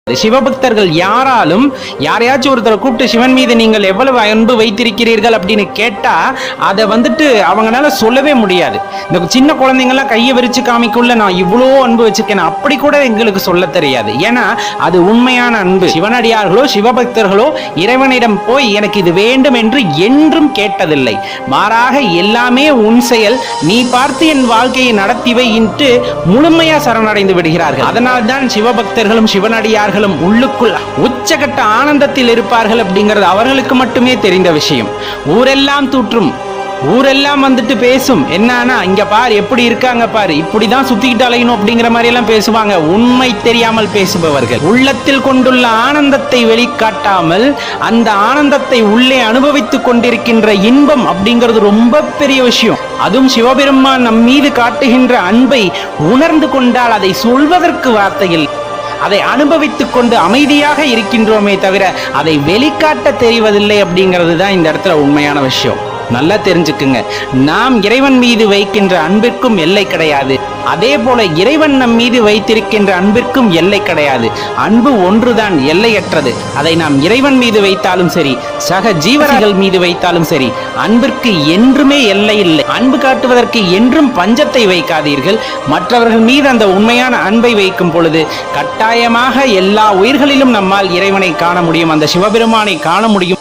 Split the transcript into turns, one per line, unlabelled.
சிவபக்தர்கள் யாராலும் யாரையாச்சும் ஒருத்தரை கூப்பிட்டு சிவன் மீது நீங்கள் எவ்வளவு அன்பு வைத்திருக்கிறீர்கள் அப்படின்னு கேட்டா அதை வந்துட்டு அவங்களால சொல்லவே முடியாது இந்த சின்ன குழந்தைங்கலாம் கையை விரிச்சு காமிக்குள்ள நான் இவ்வளோ அன்பு வச்சிருக்கேன் அப்படி கூட எங்களுக்கு சொல்ல தெரியாது ஏன்னா அது உண்மையான அன்பு சிவனடியார்களோ சிவபக்தர்களோ இறைவனிடம் போய் எனக்கு இது வேண்டும் என்று என்றும் கேட்டதில்லை மாறாக எல்லாமே உன் செயல் நீ பார்த்து என் வாழ்க்கையை நடத்திவை என்று முழுமையா சரணடைந்து விடுகிறார்கள் அதனால் தான் சிவபக்தர்களும் சிவனடியார்களும் உள்ளுக்குள் உச்சகட்ட ஆனந்தத்தில் இருப்பார்கள் அப்படிங்கிறது அவர்களுக்கு மட்டுமே தெரிந்த விஷயம் ஊரெல்லாம் தூற்றும் ஊரெல்லாம் வந்துட்டு பேசும் என்னன்னா இங்க பாரு எப்படி இருக்காங்க பாரு இப்படிதான் சுத்திக்கிட்டு அலையணும் அப்படிங்கிற மாதிரி எல்லாம் பேசுவாங்க உண்மை தெரியாமல் பேசுபவர்கள் உள்ளத்தில் கொண்டுள்ள ஆனந்தத்தை வெளிக்காட்டாமல் அந்த ஆனந்தத்தை உள்ளே அனுபவித்துக் கொண்டிருக்கின்ற இன்பம் அப்படிங்கிறது ரொம்ப பெரிய விஷயம் அதுவும் சிவபெருமான் நம் மீது காட்டுகின்ற அன்பை உணர்ந்து கொண்டால் அதை சொல்வதற்கு வார்த்தையில் அதை அனுபவித்துக் கொண்டு அமைதியாக இருக்கின்றோமே தவிர அதை வெளிக்காட்ட தெரிவதில்லை அப்படிங்கிறது தான் இந்த இடத்துல உண்மையான விஷயம் நல்லா தெரிஞ்சுக்குங்க நாம் இறைவன் மீது வைக்கின்ற அன்பிற்கும் எல்லை கிடையாது அதே போல இறைவன் நம் மீது வைத்திருக்கின்ற அன்பிற்கும் எல்லை கிடையாது அன்பு ஒன்றுதான் எல்லையற்றது அதை நாம் இறைவன் மீது வைத்தாலும் சரி சக ஜீவராசிகள் மீது வைத்தாலும் சரி அன்பிற்கு என்றுமே எல்லை இல்லை அன்பு காட்டுவதற்கு என்றும் பஞ்சத்தை வைக்காதீர்கள் மற்றவர்கள் மீது அந்த உண்மையான அன்பை வைக்கும் பொழுது கட்டாயமாக எல்லா உயிர்களிலும் நம்மால் இறைவனை காண முடியும் அந்த சிவபெருமானை காண முடியும்